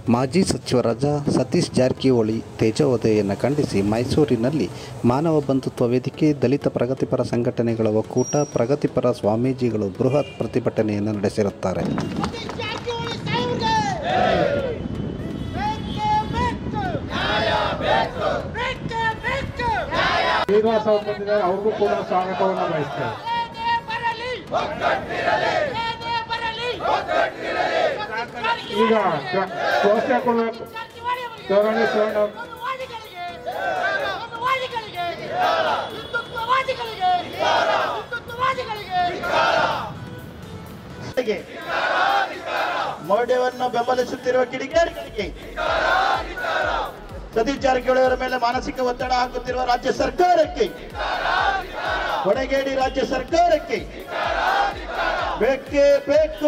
ಮಾಜಿ ಸಚಿವರಾದ ಸತೀಶ್ ಜಾರಕಿಹೊಳಿ ತೇಜೋವಧೆಯನ್ನು ಖಂಡಿಸಿ ಮೈಸೂರಿನಲ್ಲಿ ಮಾನವ ಬಂಧುತ್ವ ವೇದಿಕೆ ದಲಿತ ಪ್ರಗತಿಪರ ಸಂಘಟನೆಗಳ ಒಕ್ಕೂಟ ಪ್ರಗತಿಪರ ಸ್ವಾಮೀಜಿಗಳು ಬೃಹತ್ ಪ್ರತಿಭಟನೆಯನ್ನು ನಡೆಸಿರುತ್ತಾರೆ ಸತೀಶ್ ಜಾರಕಿಹೊಳಿ ಸಾಹೇಬ್ರಿಗೆ ಬೇಕೇ ಬೇಕು ನ್ಯಾಯ ಬೇಕು ಬೇಕೇ ಬೇಕು ಶ್ರೀನಿವಾಸ ಅವರು ಬಂದಿದ್ದಾರೆ ಅವ್ರಿಗೂ ಕೂಡ ಸ್ವಾಗತವನ್ನು ಬಯಸ್ತೇವೆ ಏನೇ ಬರಲಿ ಒಗ್ಗಟ್ಟಿರಲಿ ಏನೇ ಬರಲಿ ಒಗ್ಗಟ್ಟಿರಲಿ ಈಗ ಘ- ಘೋಷಣೆ ಕೊಡಬೇಕು ದೇವರಾಣಿ ಶಿವಣ್ಣ ಅವರು. ವಾದಿಗಳಿಗೆ ವಾದಿಗಳಿಗೆ ಹಿಂದುತ್ವವಾದಿಗಳಿಗೆ ಹಿಂದುತ್ವವಾದಿಗಳಿಗೆ ಗೆ ಮೌಢ್ಯವನ್ನು ಬೆಂಬಲಿಸುತ್ತಿರುವ ಕಿಡಿಗೇಡಿಗಳಿಗೆ ಸತೀಶ್ ಜಾರಕಿಹೊಳಿ ಅವರ ಮೇಲೆ ಮಾನಸಿಕ ಒತ್ತಡ ಹಾಕುತ್ತಿರುವ ರಾಜ್ಯ ಸರ್ಕಾರಕ್ಕೆ ಹೊಣೆಗೇಡಿ ರಾಜ್ಯ ಸರ್ಕಾರಕ್ಕೆ ಬೇಕೇ ಬೇಕು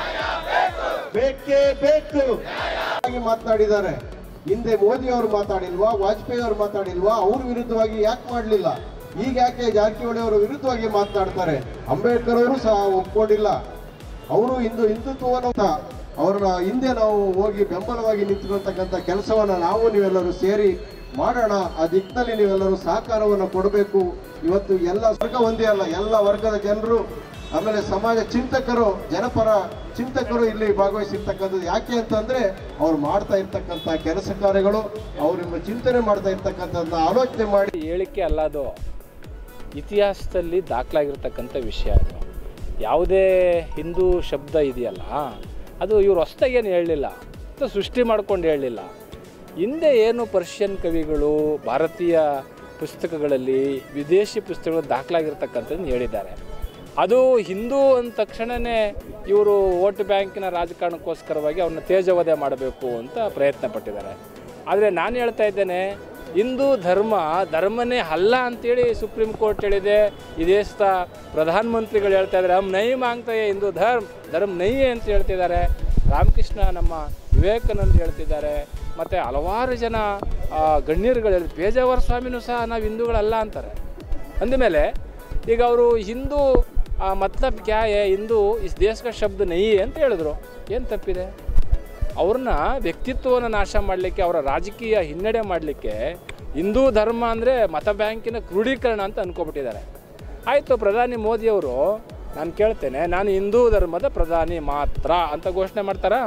ಬೇಕೇ ಬೇಕು ಆಗಿ ಮಾತನಾಡಿದ್ದಾರೆ ಹಿಂದೆ ಮೋದಿ ಅವರು ಮಾತಾಡಿಲ್ವಾ ವಾಜಪೇಯಿ ಅವರು ಮಾತಾಡಿಲ್ವಾ ಅವ್ರ ವಿರುದ್ಧವಾಗಿ ಯಾಕೆ ಮಾಡಲಿಲ್ಲ ಈಗ ಯಾಕೆ ಜಾರಕಿಹೊಳಿ ಅವರ ವಿರುದ್ಧವಾಗಿ ಮಾತನಾಡ್ತಾರೆ ಅಂಬೇಡ್ಕರ್ ಅವರು ಸಹ ಒಪ್ಕೊಂಡಿಲ್ಲ ಅವರು ಇಂದು ಹಿಂದುತ್ವವನ್ನು ತ- ಅವ್ರನ್ನ ಹಿಂದೆ ನಾವು ಹೋಗಿ ಬೆಂಬಲವಾಗಿ ನಿಂತಿರತಕ್ಕಂಥ ಕೆಲಸವನ್ನ ನಾವು ನೀವೆಲ್ಲರೂ ಸೇರಿ ಮಾಡೋಣ ಆ ದಿಕ್ಕಿನಲ್ಲಿ ನೀವೆಲ್ಲರೂ ಸಹಕಾರವನ್ನು ಕೊಡಬೇಕು ಇವತ್ತು ಎಲ್ಲ ವರ್ಗ ಒಂದೇ ಅಲ್ಲ ಎಲ್ಲ ವರ್ಗದ ಜನರು ಆಮೇಲೆ ಸಮಾಜ ಚಿಂತಕರು ಜನಪರ ಚಿಂತಕರು ಇಲ್ಲಿ ಭಾಗವಹಿಸಿರ್ತಕ್ಕಂಥದ್ದು ಯಾಕೆ ಅಂತಂದ್ರೆ ಅವ್ರು ಮಾಡ್ತಾ ಇರ್ತಕ್ಕಂಥ ಕೆಲಸ ಕಾರ್ಯಗಳು ಅವ್ರ ಚಿಂತನೆ ಮಾಡ್ತಾ ಇರ್ತಕ್ಕಂಥದ್ದನ್ನ ಆಲೋಚನೆ ಮಾಡಿ ಹೇಳಿಕೆ ಅಲ್ಲ ಅದು ಇತಿಹಾಸದಲ್ಲಿ ದಾಖಲಾಗಿರ್ತಕ್ಕಂಥ ವಿಷಯ ಅದು ಯಾವುದೇ ಹಿಂದೂ ಶಬ್ದ ಇದೆಯಲ್ಲ ಅದು ಇವ್ರು ಹೊಸ್ದಾಗೇನು ಹೇಳಲಿಲ್ಲ ಅಥವಾ ಸೃಷ್ಟಿ ಮಾಡ್ಕೊಂಡು ಹೇಳಲಿಲ್ಲ ಹಿಂದೆ ಏನು ಪರ್ಷಿಯನ್ ಕವಿಗಳು ಭಾರತೀಯ ಪುಸ್ತಕಗಳಲ್ಲಿ ವಿದೇಶಿ ಪುಸ್ತಕಗಳು ದಾಖಲಾಗಿರ್ತಕ್ಕಂಥದ್ದನ್ನು ಹೇಳಿದ್ದಾರೆ ಅದು ಹಿಂದೂ ಅಂದ ತಕ್ಷಣವೇ ಇವರು ವೋಟ್ ಬ್ಯಾಂಕಿನ ರಾಜಕಾರಣಕ್ಕೋಸ್ಕರವಾಗಿ ಅವ್ರನ್ನ ತೇಜವಧೆ ಮಾಡಬೇಕು ಅಂತ ಪ್ರಯತ್ನ ಪಟ್ಟಿದ್ದಾರೆ ಆದರೆ ನಾನು ಹೇಳ್ತಾ ಇದ್ದೇನೆ ಹಿಂದೂ ಧರ್ಮ ಧರ್ಮನೇ ಅಲ್ಲ ಅಂತೇಳಿ ಸುಪ್ರೀಂ ಕೋರ್ಟ್ ಹೇಳಿದೆ ಈ ದೇಶದ ಪ್ರಧಾನಮಂತ್ರಿಗಳು ಹೇಳ್ತಾ ಇದ್ದಾರೆ ಹಮ್ ನೈ ಮಾಂಗ್ತಾಯೇ ಹಿಂದೂ ಧರ್ಮ ಧರ್ಮ ನೈಯೇ ಅಂತ ಹೇಳ್ತಿದ್ದಾರೆ ರಾಮಕೃಷ್ಣ ನಮ್ಮ ವಿವೇಕಾನಂದ ಹೇಳ್ತಿದ್ದಾರೆ ಮತ್ತು ಹಲವಾರು ಜನ ಆ, ಗಣ್ಯರುಗಳು ಹೇಳಿ ಪೇಜಾವರ ಸ್ವಾಮಿನೂ ಸಹ ನಾವು ಹಿಂದೂಗಳಲ್ಲ ಅಂತಾರೆ ಅಂದಮೇಲೆ ಈಗ ಅವರು ಹಿಂದೂ ಆ, ಮತ್ಲಬ್ ಕ್ಯಾ ಹೇ ಹಿಂದೂ ಇಸ್ ದೇಶ ಕಾ ಶಬ್ದ ನೈ ಅಂತ ಹೇಳಿದ್ರು ಏನು ತಪ್ಪಿದೆ ಅವ್ರನ್ನ ವ್ಯಕ್ತಿತ್ವವನ್ನು ನಾಶ ಮಾಡಲಿಕ್ಕೆ ಅವರ ರಾಜಕೀಯ ಹಿನ್ನಡೆ ಮಾಡಲಿಕ್ಕೆ ಹಿಂದೂ ಧರ್ಮ ಅಂದರೆ ಮತ ಬ್ಯಾಂಕಿನ ಕ್ರೋಢೀಕರಣ ಅಂತ ಅನ್ಕೊಬಿಟ್ಟಿದ್ದಾರೆ ಆಯಿತು ಪ್ರಧಾನಿ ಮೋದಿಯವರು ನಾನು ಕೇಳ್ತೇನೆ ನಾನು ಹಿಂದೂ ಧರ್ಮದ ಪ್ರಧಾನಿ ಮಾತ್ರ ಅಂತ ಘೋಷಣೆ ಮಾಡ್ತಾರಾ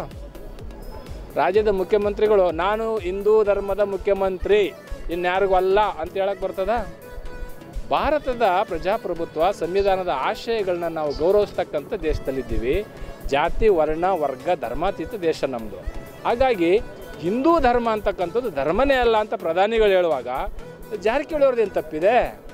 ರಾಜ್ಯದ ಮುಖ್ಯಮಂತ್ರಿಗಳು ನಾನು ಹಿಂದೂ ಧರ್ಮದ ಮುಖ್ಯಮಂತ್ರಿ ಇನ್ಯಾರಿಗೂ ಅಲ್ಲ ಅಂತ ಹೇಳಕ್ಕೆ ಬರ್ತದ ಭಾರತದ ಪ್ರಜಾಪ್ರಭುತ್ವ ಸಂವಿಧಾನದ ಆಶಯಗಳನ್ನ ನಾವು ಗೌರವಿಸ್ತಕ್ಕಂಥ ದೇಶದಲ್ಲಿದ್ದೀವಿ ಜಾತಿ ವರ್ಣ ವರ್ಗ ಧರ್ಮಾತೀತ ದೇಶ ನಮ್ಮದು ಹಾಗಾಗಿ ಹಿಂದೂ ಧರ್ಮ ಅಂತಕ್ಕಂಥದ್ದು ಧರ್ಮನೇ ಅಲ್ಲ ಅಂತ ಪ್ರಧಾನಿಗಳು ಹೇಳುವಾಗ ಜಾರಕಿಹೊಳಿ ಅವ್ರದ್ದು ಏನು ತಪ್ಪಿದೆ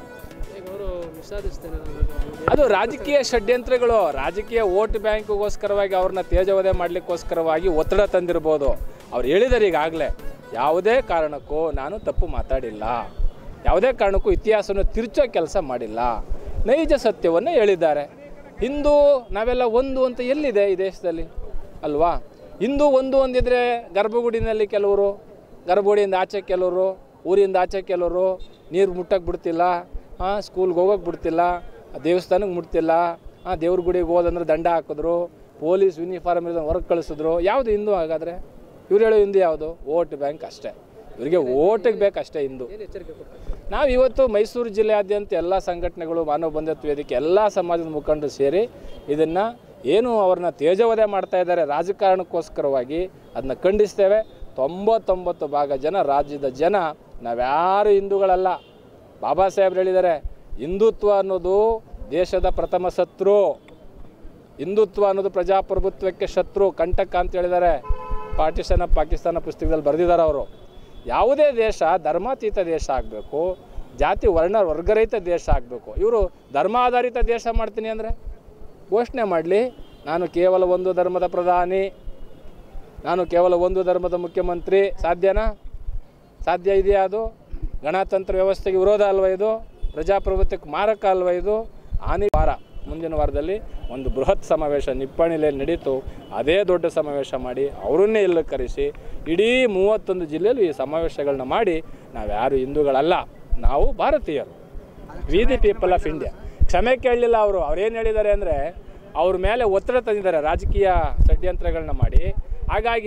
ಅದು ರಾಜಕೀಯ ಷಡ್ಯಂತ್ರಗಳು ರಾಜಕೀಯ ವೋಟ್ ಬ್ಯಾಂಕ್ಗೋಸ್ಕರವಾಗಿ ಅವ್ರನ್ನ ತೇಜವಧೆ ಮಾಡಲಿಕ್ಕೋಸ್ಕರವಾಗಿ ಒತ್ತಡ ತಂದಿರ್ಬೋದು ಅವ್ರು ಹೇಳಿದ್ದಾರೆ ಈಗಾಗಲೇ ಯಾವುದೇ ಕಾರಣಕ್ಕೂ ನಾನು ತಪ್ಪು ಮಾತಾಡಿಲ್ಲ ಯಾವುದೇ ಕಾರಣಕ್ಕೂ ಇತಿಹಾಸವನ್ನು ತಿರುಚೋ ಕೆಲಸ ಮಾಡಿಲ್ಲ ನೈಜ ಸತ್ಯವನ್ನು ಹೇಳಿದ್ದಾರೆ ಹಿಂದೂ ನಾವೆಲ್ಲ ಒಂದು ಅಂತ ಎಲ್ಲಿದೆ ಈ ದೇಶದಲ್ಲಿ ಅಲ್ವಾ ಹಿಂದೂ ಒಂದು ಒಂದಿದ್ರೆ ಗರ್ಭಗುಡಿನಲ್ಲಿ ಕೆಲವರು ಗರ್ಭಗುಡಿಯಿಂದ ಆಚೆ ಕೆಲವರು ಊರಿಂದ ಆಚೆ ಕೆಲವರು ನೀರು ಮುಟ್ಟಕ್ಕೆ ಬಿಡ್ತಿಲ್ಲ ಹಾಂ ಸ್ಕೂಲ್ಗೆ ಹೋಗೋಕೆ ಬಿಡ್ತಿಲ್ಲ ದೇವಸ್ಥಾನಕ್ಕೆ ಮುಟ್ತಿಲ್ಲ ಹಾಂ ದೇವ್ರ ಗುಡಿಗೆ ಹೋದಂದ್ರೆ ದಂಡ ಹಾಕಿದ್ರು ಪೊಲೀಸ್ ಯೂನಿಫಾರ್ಮ್ ಇರೋದನ್ನ ಹೊರಗೆ ಕಳಿಸಿದ್ರು ಯಾವುದು ಹಿಂದೂ ಹಾಗಾದರೆ ಇವ್ರು ಹೇಳೋ ಹಿಂದೂ ಯಾವುದು ವೋಟ್ ಬ್ಯಾಂಕ್ ಅಷ್ಟೇ ಇವರಿಗೆ ಓಟಿಗೆ ಬೇಕಷ್ಟೇ ಹಿಂದೂ ನಾವು ಇವತ್ತು ಮೈಸೂರು ಜಿಲ್ಲೆಯಾದ್ಯಂತ ಎಲ್ಲ ಸಂಘಟನೆಗಳು ಮಾನವ ಬಂಧುತ್ವ ವೇದಿಕೆ ಎಲ್ಲ ಸಮಾಜದ ಮುಖಂಡರು ಸೇರಿ ಇದನ್ನು ಏನು ಅವ್ರನ್ನ ತೇಜವಧೆ ಮಾಡ್ತಾ ಇದ್ದಾರೆ ರಾಜಕಾರಣಕ್ಕೋಸ್ಕರವಾಗಿ ಅದನ್ನ ಖಂಡಿಸ್ತೇವೆ ತೊಂಬತ್ತೊಂಬತ್ತು ಭಾಗ ಜನ ರಾಜ್ಯದ ಜನ ನಾವ್ಯಾರು ಹಿಂದೂಗಳಲ್ಲ ಬಾಬಾ ಸಾಹೇಬ್ರು ಹೇಳಿದ್ದಾರೆ ಹಿಂದುತ್ವ ಅನ್ನೋದು ದೇಶದ ಪ್ರಥಮ ಶತ್ರು ಹಿಂದುತ್ವ ಅನ್ನೋದು ಪ್ರಜಾಪ್ರಭುತ್ವಕ್ಕೆ ಶತ್ರು ಕಂಟಕ ಅಂತ ಹೇಳಿದ್ದಾರೆ ಪಾರ್ಟಿಷನ್ ಆಫ್ ಪಾಕಿಸ್ತಾನ ಪುಸ್ತಕದಲ್ಲಿ ಬರೆದಿದ್ದಾರೆ ಅವರು ಯಾವುದೇ ದೇಶ ಧರ್ಮಾತೀತ ದೇಶ ಆಗಬೇಕು ಜಾತಿ ವರ್ಣ ವರ್ಗರಹಿತ ದೇಶ ಆಗಬೇಕು ಇವರು ಧರ್ಮಾಧಾರಿತ ದೇಶ ಮಾಡ್ತೀನಿ ಅಂದರೆ ಘೋಷಣೆ ಮಾಡಲಿ ನಾನು ಕೇವಲ ಒಂದು ಧರ್ಮದ ಪ್ರಧಾನಿ ನಾನು ಕೇವಲ ಒಂದು ಧರ್ಮದ ಮುಖ್ಯಮಂತ್ರಿ ಸಾಧ್ಯನಾ ಸಾಧ್ಯ ಇದೆಯಾ ಅದು ಗಣತಂತ್ರ ವ್ಯವಸ್ಥೆಗೆ ವಿರೋಧ ಅಲ್ವಾ ಇದು ಪ್ರಜಾಪ್ರಭುತ್ವಕ್ಕೆ ಮಾರಕ ಅಲ್ವಾ ಇದು ಆನೆ ವಾರ ಮುಂದಿನ ವಾರದಲ್ಲಿ ಒಂದು ಬೃಹತ್ ಸಮಾವೇಶ ನಿಪ್ಪಾಣಿಲೆ ನಡೀತು ಅದೇ ದೊಡ್ಡ ಸಮಾವೇಶ ಮಾಡಿ ಅವರನ್ನೇ ಇಲ್ಲಿ ಕರೆಸಿ ಇಡೀ ಮೂವತ್ತೊಂದು ಜಿಲ್ಲೆಯಲ್ಲಿ ಈ ಸಮಾವೇಶಗಳನ್ನ ಮಾಡಿ ನಾವ್ಯಾರು ಹಿಂದೂಗಳಲ್ಲ ನಾವು ಭಾರತೀಯರು we the people of India ಕ್ಷಮೆ ಕೇಳಲಿಲ್ಲ ಅವರು ಅವ್ರೇನು ಹೇಳಿದ್ದಾರೆ ಅಂದರೆ ಅವ್ರ ಮೇಲೆ ಒತ್ತಡ ತಂದಿದ್ದಾರೆ ರಾಜಕೀಯ ಷಡ್ಯಂತ್ರಗಳನ್ನ ಮಾಡಿ ಹಾಗಾಗಿ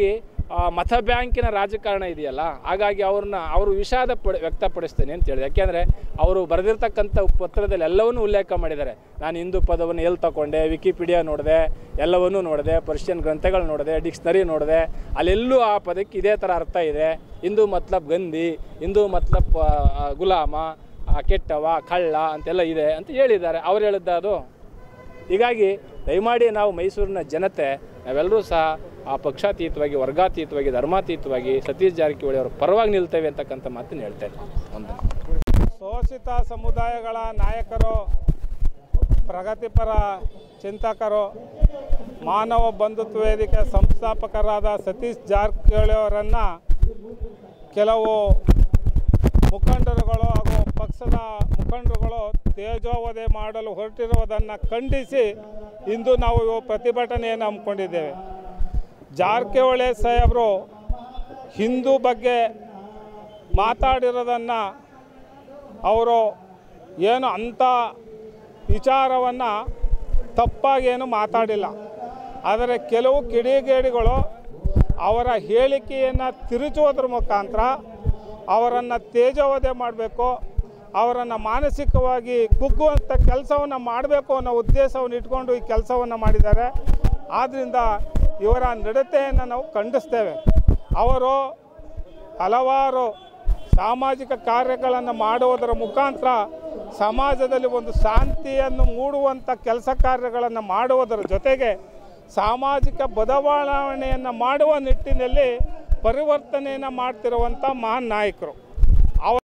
ಆ, ಮತ ಬ್ಯಾಂಕಿನ ರಾಜಕಾರಣ ಇದೆಯಲ್ಲ ಹಾಗಾಗಿ ಅವ್ರನ್ನ ಅವರು ವಿಷಾದ ಪಡ ವ್ಯಕ್ತಪಡಿಸ್ತೇನೆ ಅಂತ ಹೇಳಿದೆ ಯಾಕೆಂದರೆ ಅವರು ಬರೆದಿರ್ತಕ್ಕಂಥ ಪತ್ರದಲ್ಲಿ ಎಲ್ಲವನ್ನೂ ಉಲ್ಲೇಖ ಮಾಡಿದ್ದಾರೆ ನಾನು ಹಿಂದೂ ಪದವನ್ನು ಎಲ್ಲಿ ತಗೊಂಡೆ ವಿಕಿಪೀಡಿಯಾ ನೋಡಿದೆ ಎಲ್ಲವನ್ನೂ ನೋಡಿದೆ ಪರ್ಷಿಯನ್ ಗ್ರಂಥಗಳು ನೋಡಿದೆ ಡಿಕ್ಷ್ನರಿ ನೋಡಿದೆ ಅಲ್ಲೆಲ್ಲೂ ಆ ಪದಕ್ಕೆ ಇದೇ ಥರ ಅರ್ಥ ಇದೆ ಹಿಂದೂ ಮತ್ಲಬ್ ಗಂದಿ ಹಿಂದೂ ಮತ್ಲಬ್ ಆ, ಆ, ಗುಲಾಮ ಆ, ಕೆಟ್ಟವ ಕಳ್ಳ ಅಂತೆಲ್ಲ ಇದೆ ಅಂತ ಹೇಳಿದ್ದಾರೆ ಅವ್ರು ಹೇಳಿದ್ದ ಅದು ಹೀಗಾಗಿ ದಯಮಾಡಿ ನಾವು ಮೈಸೂರಿನ ಜನತೆ ನಾವೆಲ್ಲರೂ ಸಹ ಆ ಪಕ್ಷಾತೀತವಾಗಿ ವರ್ಗಾತೀತವಾಗಿ ಧರ್ಮಾತೀತವಾಗಿ ಸತೀಶ್ ಜಾರಕಿಹೊಳಿ ಅವರ ಪರವಾಗಿ ನಿಲ್ತೇವೆ ಅಂತಕ್ಕಂಥ ಮಾತನ್ನು ಹೇಳ್ತೇನೆ ಒಂದು ಶೋಷಿತ ಸಮುದಾಯಗಳ ನಾಯಕರು ಪ್ರಗತಿಪರ ಚಿಂತಕರು ಮಾನವ ಬಂಧುತ್ವ ವೇದಿಕೆ ಸಂಸ್ಥಾಪಕರಾದ ಸತೀಶ್ ಜಾರಕಿಹೊಳಿ ಅವರನ್ನು ಕೆಲವು ಮುಖಂಡರುಗಳು ಹಾಗೂ ಪಕ್ಷದ ಮುಖಂಡರುಗಳು ತೇಜೋವಧೆ ಮಾಡಲು ಹೊರಟಿರುವುದನ್ನು ಖಂಡಿಸಿ ಇಂದು ನಾವು ಇವು ಪ್ರತಿಭಟನೆಯನ್ನು ಹಮ್ಮಿಕೊಂಡಿದ್ದೇವೆ ಜಾರಕಿಹೊಳಿ ಸಾಹೇಬರು ಹಿಂದೂ ಬಗ್ಗೆ ಮಾತಾಡಿರೋದನ್ನು ಅವರು ಏನು ಅಂಥ ವಿಚಾರವನ್ನು ತಪ್ಪಾಗೇನು ಮಾತಾಡಿಲ್ಲ ಆದರೆ ಕೆಲವು ಕಿಡಿಗೇಡಿಗಳು ಅವರ ಹೇಳಿಕೆಯನ್ನು ತಿರುಚುವುದರ ಮುಖಾಂತರ ಅವರನ್ನು ತೇಜೋವಧೆ ಮಾಡಬೇಕು ಅವರನ್ನು ಮಾನಸಿಕವಾಗಿ ಕುಗ್ಗುವಂಥ ಕೆಲಸವನ್ನು ಮಾಡಬೇಕು ಅನ್ನೋ ಉದ್ದೇಶವನ್ನು ಇಟ್ಕೊಂಡು ಈ ಕೆಲಸವನ್ನು ಮಾಡಿದ್ದಾರೆ ಆದ್ದರಿಂದ ಇವರ ನಡತೆಯನ್ನು ನಾವು ಖಂಡಿಸ್ತೇವೆ ಅವರು ಹಲವಾರು ಸಾಮಾಜಿಕ ಕಾರ್ಯಗಳನ್ನು ಮಾಡುವುದರ ಮುಖಾಂತರ ಸಮಾಜದಲ್ಲಿ ಒಂದು ಶಾಂತಿಯನ್ನು ಮೂಡುವಂಥ ಕೆಲಸ ಕಾರ್ಯಗಳನ್ನು ಮಾಡುವುದರ ಜೊತೆಗೆ ಸಾಮಾಜಿಕ ಬದಲಾವಣೆಯನ್ನು ಮಾಡುವ ನಿಟ್ಟಿನಲ್ಲಿ ಪರಿವರ್ತನೆಯನ್ನು ಮಾಡ್ತಿರುವಂಥ ಮಹಾನ್ ನಾಯಕರು